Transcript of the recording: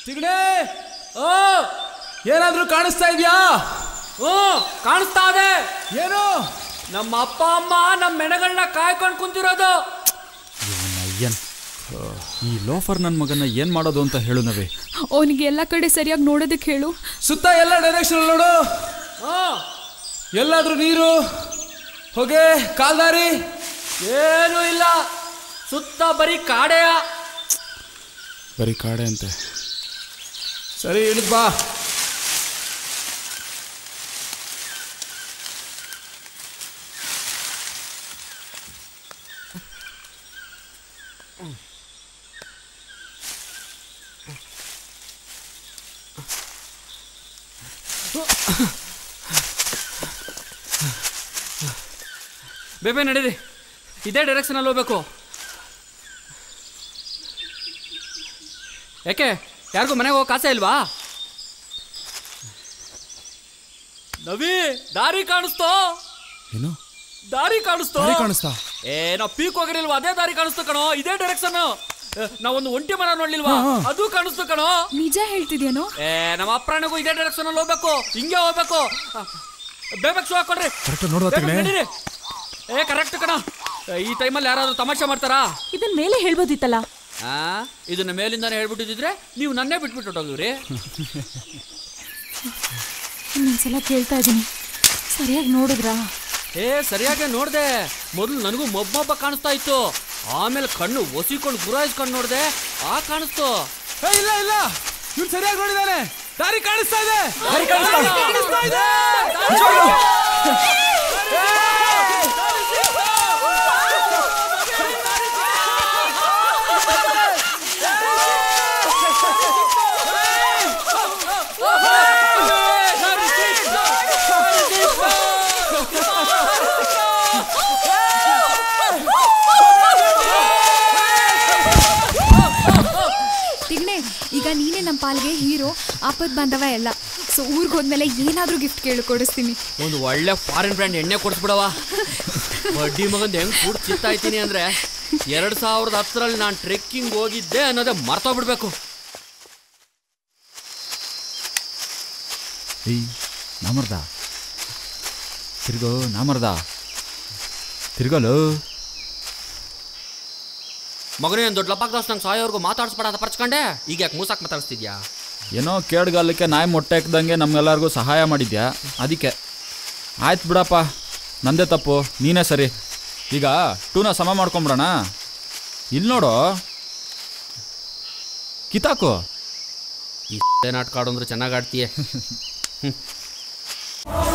ತಿಗಣೆ ಓ ಏನಾದ್ರೂ ಕಾಣಿಸ್ತಾ ಇದೆಯಾ ಓ ಕಾಣಿಸ್ತಾ ಇದೆ ಏನು ನಮ್ಮ ಅಪ್ಪ ಅಮ್ಮ ನಮ್ಮ ಮೆಣಗಳನ್ನ ಕಾಯ್ಕೊಂಡು ಕುಂತಿರೋದು ಅಯ್ಯನ್ ಈ ಲೋಫರ್ ನನ್ನ ಮಗನ ಏನ್ ಮಾಡೋದು ಅಂತ ಹೇಳು ನವಿ ಅವನಿಗೆ ಎಲ್ಲ ಕಡೆ ಸರಿಯಾಗಿ ನೋಡೋದಕ್ಕೆ ಹೇಳು ಸುತ್ತ ಎಲ್ಲ ಡೈರೆಕ್ಷನ್ ನೋಡು ಎಲ್ಲಾದ್ರೂ ನೀರು ಹೊಗೆ ಕಾಲ್ದಾರಿ ಏನೂ ಇಲ್ಲ ಸುತ್ತ ಬರೀ ಕಾಡೆಯ ಬರೀ ಕಾಡೆ ಅಂತೆ ಸರಿ ಇಳಿದ್ ಬಾ ಬೇಬೆ ನಡೀರಿ ಇದೇ ಡೈರೆಕ್ಷನಲ್ಲಿ ಹೋಗ್ಬೇಕು ಯಾಕೆ ಯಾರಿಗೂ ಮನೆಗೆ ಹೋಗೋ ಕಾಸೆ ಇಲ್ವಾ ನವಿ ದಾರಿ ಕಾಣಿಸ್ತೋ ಏನು ದಾರಿ ಕಾಣಿಸ್ತೋ ದಾರಿ ಕಾಣಿಸ್ತಾ? ಏ ನಾವು ಪೀಕ್ ಹೋಗಿರಲ್ವಾ ಅದೇ ದಾರಿ ಕಾಣಿಸ್ತು ಕಣೋ ಇದೇ ಡೈರೆಕ್ಷನ್ ನಾವೊಂದು ಒಂಟಿ ಮರ ನೋಡ್ಲಿಲ್ವಾ ಅದು ಕಾಣಿಸ್ತು ಕಣೋ ನಿಜ ಹೇಳ್ತಿದ್ಯೇನೋ ಏ ನಮ್ಮ ಅಪ್ರಾಣಿಗೂ ಇದೇ ಡೈರೆಕ್ಷನ್ ಅಲ್ಲಿ ಹೋಗ್ಬೇಕು ಹಿಂಗೆ ಹೋಗ್ಬೇಕು ಬೇಬೇಕು ಶೂ ಹಾಕೊಡ್ರಿ ಕರೆಕ್ಟ್ ನೋಡುವ ಬೇಗ ನಡೀರಿ. ಏ ಕರೆಕ್ಟ್ ಕಣ ಈ ಟೈಮಲ್ಲಿ ಯಾರಾದ್ರೂ ತಮಾಷೆ ಮಾಡ್ತಾರಾ ಇದನ್ ಮೇಲೆ ಹೇಳ್ಬೋದಿತ್ತಲ್ಲ ಆ ಇದನ್ನ ಮೇಲಿಂದಾನೆ ಹೇಳ್ಬಿಟ್ಟಿದ್ರೆ ನೀವು ನನ್ನೇ ಬಿಟ್ಬಿಟ್ಟು ಹೊಟ್ಟೋಗಿವ್ರಿ ಇನ್ನೊಂದ್ಸಲ ಕೇಳ್ತಾ ಇದೀನಿ ಸರಿಯಾಗಿ ನೋಡಿದ್ರಾ ಏ ಸರಿಯಾಗಿ ನೋಡ್ದೆ ಮೊದಲು ನನಗೂ ಮೊಬ್ಬೊಬ್ಬ ಕಾಣಿಸ್ತಾ ಇತ್ತು ಆಮೇಲೆ ಕಣ್ಣು ಒಸಿಕೊಂಡು ಗುರಾಯಿಸ್ಕೊಂಡು ನೋಡ್ದೆ ಆ ಕಾಣಿಸ್ತು ಏ, ಇಲ್ಲ ಇಲ್ಲ ಇವ್ನು ಸರಿಯಾಗಿ ನೋಡಿದಾನೆ ದಾರಿ ಕಾಣಿಸ್ತಾ ಇದೆ ದಾರಿ ಕಾಣಿಸ್ತಾ ಇದೆ. ಕಾಣಿಸ್ತಾ ಇದೆ. ತಿಗ್ನೆ ಈಗ ನೀನೇ ನಮ್ಮ ಪಾಲ್ಗೆ ಹೀರೋ ಆಪತ್ ಬಾಂಧವ ಎಲ್ಲ ಸೊ ಊರಿಗೆ ಹೋದ್ಮೇಲೆ ಏನಾದರೂ ಗಿಫ್ಟ್ ಕೇಳು ಕೊಡಿಸ್ತೀನಿ ಒಂದು ಒಳ್ಳೆ ಫಾರಿನ್ ಬ್ರ್ಯಾಂಡ್ ಎಣ್ಣೆ ಕೊಡಿಸ್ಬಿಡವ ಬಡ್ಡಿ ಮಗಂದು ಹೆಂಗ್ ಕೂಡ ಚಿತ್ತಾಯ್ತೀನಿ ಅಂದ್ರೆ ಎರಡ್ ಸಾವಿರದ ಹತ್ತರಲ್ಲಿ ನಾನು ಟ್ರೆಕ್ಕಿಂಗ್ ಹೋಗಿದ್ದೆ ಅನ್ನೋದೇ ಮರ್ತೋಗ್ಬಿಡ್ಬೇಕು ಏಯ್ ನಾಮರ್ದ ತಿರ್ಗೋ ನಾಮರ್ದ ತಿರ್ಗಲು ಮಗನೇ ಒಂದು ದೊಡ್ಡ ಲಪಾಕ್ದಾಸ್ ನಂಗೆ ಸಾಯೋರ್ಗು ಮಾತಾಡಿಸ್ಬೇಡ ಅಂತ ಪರ್ಚ್ಕೊಂಡೆ ಈಗ ಯಾಕೆ ಮೂಸಾಕ್ ಮಾತಾಡಿಸ್ತಿದ್ಯಾ ಏನೋ ಕೇಡ್ಗಾಲಕ್ಕೆ ನಾಯಿ ಮೊಟ್ಟೆ ಹಾಕ್ದಂಗೆ ನಮ್ಗೆಲ್ಲರಿಗೂ ಸಹಾಯ ಮಾಡಿದ್ಯಾ ಅದಕ್ಕೆ ಆಯ್ತು ಬಿಡಪ್ಪ ನಂದೇ ತಪ್ಪು ನೀನೇ ಸರಿ ಈಗ ಟೂನ ಸಮ ಮಾಡ್ಕೊಂಬಿಡೋಣ ಇಲ್ಲಿ ನೋಡು ಕಿತಾಕು ಈ ನಾಟಕ ಆಡು ಅಂದ್ರೆ ಚೆನ್ನಾಗಿ ಆಡ್ತೀಯ